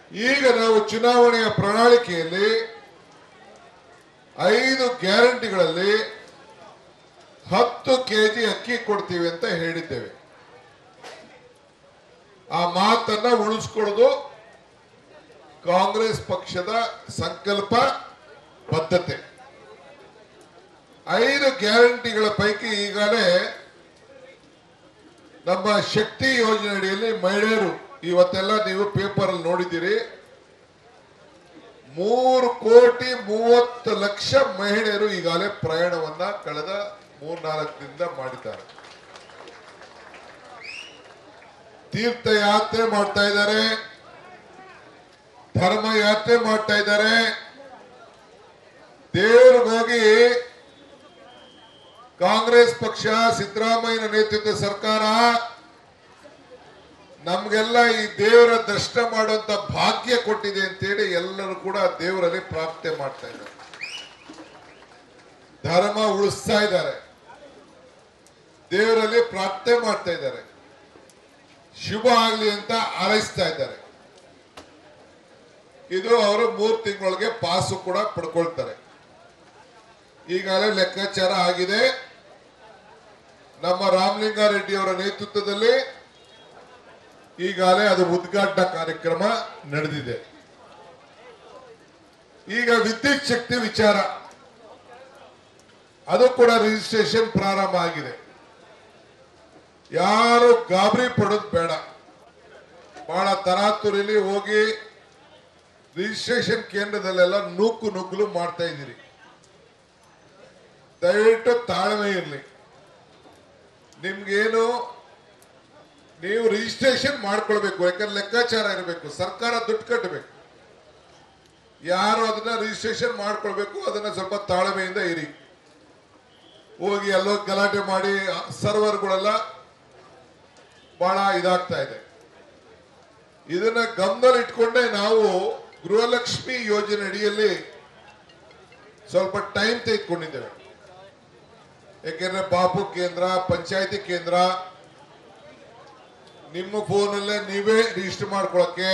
ಈಗ ನಾವು ಚುನಾವಣೆಯ ಪ್ರಣಾಳಿಕೆಯಲ್ಲಿ ಐದು ಗ್ಯಾರಂಟಿಗಳಲ್ಲಿ ಹತ್ತು ಕೆಜಿ ಅಕ್ಕಿ ಕೊಡ್ತೀವಿ ಅಂತ ಹೇಳಿದ್ದೇವೆ ಆ ಮಾತನ್ನ ಉಳಿಸ್ಕೊಳ್ಳೋದು ಕಾಂಗ್ರೆಸ್ ಪಕ್ಷದ ಸಂಕಲ್ಪ ಬದ್ಧತೆ ಐದು ಗ್ಯಾರಂಟಿಗಳ ಪೈಕಿ ಈಗಾಗಲೇ ನಮ್ಮ ಶಕ್ತಿ ಯೋಜನೆ ಅಡಿಯಲ್ಲಿ ಮಹಿಳೆಯರು ಇವತ್ತೆಲ್ಲ ನೀವು ಪೇಪರ್ ಅಲ್ಲಿ ನೋಡಿದ್ದೀರಿ ಮೂರು ಕೋಟಿ ಮೂವತ್ತು ಲಕ್ಷ ಮಹಿಳೆಯರು ಈಗಾಗಲೇ ಪ್ರಯಾಣವನ್ನ ಕಳೆದ ಮೂರ್ನಾಲ್ಕರಿಂದ ಮಾಡಿದ್ದಾರೆ ತೀರ್ಥಯಾತ್ರೆ ಮಾಡ್ತಾ ಇದ್ದಾರೆ ಧರ್ಮ ಯಾತ್ರೆ ಮಾಡ್ತಾ ಇದ್ದಾರೆ ದೇವ್ರಿಗೆ ಹೋಗಿ ಕಾಂಗ್ರೆಸ್ ಪಕ್ಷ ಸಿದ್ದರಾಮಯ್ಯನ ನೇತೃತ್ವದ ಸರ್ಕಾರ ನಮ್ಗೆಲ್ಲ ಈ ದೇವರ ದರ್ಶನ ಮಾಡುವಂತ ಭಾಗ್ಯ ಕೊಟ್ಟಿದೆ ಅಂತೇಳಿ ಎಲ್ಲರೂ ಕೂಡ ದೇವರಲ್ಲಿ ಪ್ರಾರ್ಥನೆ ಮಾಡ್ತಾ ಇದ್ದಾರೆ ಧರ್ಮ ಉಳಿಸ್ತಾ ಇದ್ದಾರೆ ದೇವರಲ್ಲಿ ಪ್ರಾರ್ಥನೆ ಮಾಡ್ತಾ ಇದ್ದಾರೆ ಶುಭ ಆಗ್ಲಿ ಅಂತ ಹಾರೈಸ್ತಾ ಇದ್ದಾರೆ ಇದು ಅವರು ಮೂರು ತಿಂಗಳೊಳಗೆ ಪಾಸು ಕೂಡ ಪಡ್ಕೊಳ್ತಾರೆ ಈಗಾಗಲೇ ಲೆಕ್ಕಾಚಾರ ಆಗಿದೆ ನಮ್ಮ ರಾಮಲಿಂಗಾರೆಡ್ಡಿ ಅವರ ನೇತೃತ್ವದಲ್ಲಿ ಈಗಾಗಲೇ ಅದು ಉದ್ಘಾಟನಾ ಕಾರ್ಯಕ್ರಮ ನಡೆದಿದೆ ಈಗ ವಿದ್ಯುತ್ ಶಕ್ತಿ ವಿಚಾರ ಅದು ಕೂಡ ರಿಜಿಸ್ಟ್ರೇಷನ್ ಪ್ರಾರಂಭ ಆಗಿದೆ ಯಾರು ಗಾಬರಿ ಪಡೋದು ಬೇಡ ಬಹಳ ತರಾತುರಿಲಿ ಹೋಗಿ ರಿಜಿಸ್ಟ್ರೇಷನ್ ಕೇಂದ್ರದಲ್ಲೆಲ್ಲ ನೂಕು ನುಗ್ಗಲು ಮಾಡ್ತಾ ಇದ್ದೀರಿ ದಯವಿಟ್ಟು ತಾಳ್ಮೆ ಇರಲಿ ನಿಮ್ಗೇನು ನೀವು ರಿಜಿಸ್ಟ್ರೇಷನ್ ಮಾಡ್ಕೊಳ್ಬೇಕು ಯಾಕಂದ್ರೆ ಲೆಕ್ಕಾಚಾರ ಇರಬೇಕು ಸರ್ಕಾರ ದುಡ್ಡು ಕಟ್ಟಬೇಕು ಯಾರು ಅದನ್ನ ರಿಜಿಸ್ಟ್ರೇಷನ್ ಮಾಡ್ಕೊಳ್ಬೇಕು ಅದನ್ನ ಸ್ವಲ್ಪ ತಾಳ್ಮೆಯಿಂದ ಇರಿ ಹೋಗಿ ಎಲ್ಲೋ ಗಲಾಟೆ ಮಾಡಿ ಸರ್ವರ್ಗಳೆಲ್ಲ ಬಹಳ ಇದಾಗ್ತಾ ಇದೆ ಇದನ್ನ ಗಮನದಲ್ಲಿ ಇಟ್ಕೊಂಡೇ ನಾವು ಗೃಹಲಕ್ಷ್ಮಿ ಯೋಜನೆ ಅಡಿಯಲ್ಲಿ ಸ್ವಲ್ಪ ಟೈಮ್ ತೆಗೆದುಕೊಂಡಿದ್ದೇವೆ ಯಾಕೆಂದ್ರೆ ಬಾಪು ಕೇಂದ್ರ ಪಂಚಾಯತಿ ಕೇಂದ್ರ ನಿಮ್ಮ ಫೋನಲ್ಲೇ ನೀವೇ ರಿಜಿಸ್ಟರ್ ಮಾಡ್ಕೊಳಕ್ಕೆ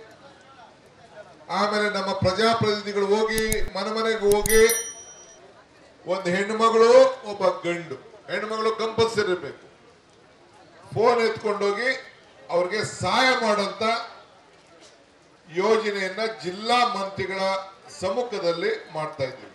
ಆಮೇಲೆ ನಮ್ಮ ಪ್ರಜಾಪ್ರತಿನಿಧಿಗಳು ಹೋಗಿ ಮನೆ ಮನೆಗೆ ಹೋಗಿ ಒಂದು ಹೆಣ್ಣುಮಗಳು ಒಬ್ಬ ಗಂಡು ಹೆಣ್ಣುಮಗಳು ಕಂಪಲ್ಸರಿ ಇರಬೇಕು ಫೋನ್ ಎತ್ಕೊಂಡೋಗಿ ಅವ್ರಿಗೆ ಸಹಾಯ ಮಾಡೋಂತ ಯೋಜನೆಯನ್ನ ಜಿಲ್ಲಾ ಮಂತ್ರಿಗಳ ಸಮ್ಮುಖದಲ್ಲಿ ಮಾಡ್ತಾ ಇದ್ದೀವಿ